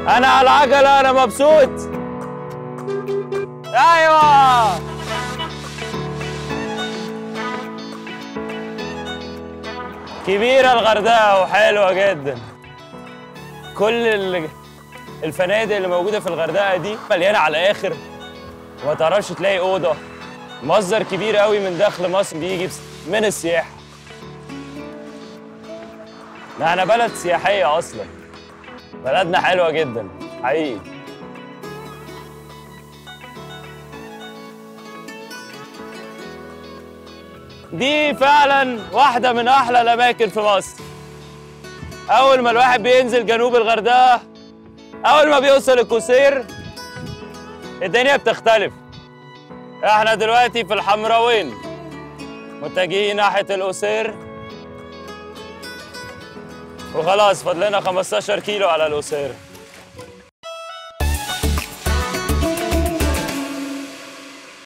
انا على العجله انا مبسوط ايوه كبيره الغردقه وحلوه جدا كل ال- الفنادق اللي موجوده في الغردقه دي مليانه على الاخر وما تعرفش تلاقي اوضه مصدر كبير قوي من دخل مصر بيجي بس- من السياحه ده احنا بلد سياحيه اصلا بلدنا حلوه جدا حقيقي دي فعلا واحده من احلى الاماكن في مصر اول ما الواحد بينزل جنوب الغردقه اول ما بيوصل القصير الدنيا بتختلف احنا دلوقتي في الحمراوين متجهين ناحيه القصير وخلاص فاضلنا 15 كيلو على القصير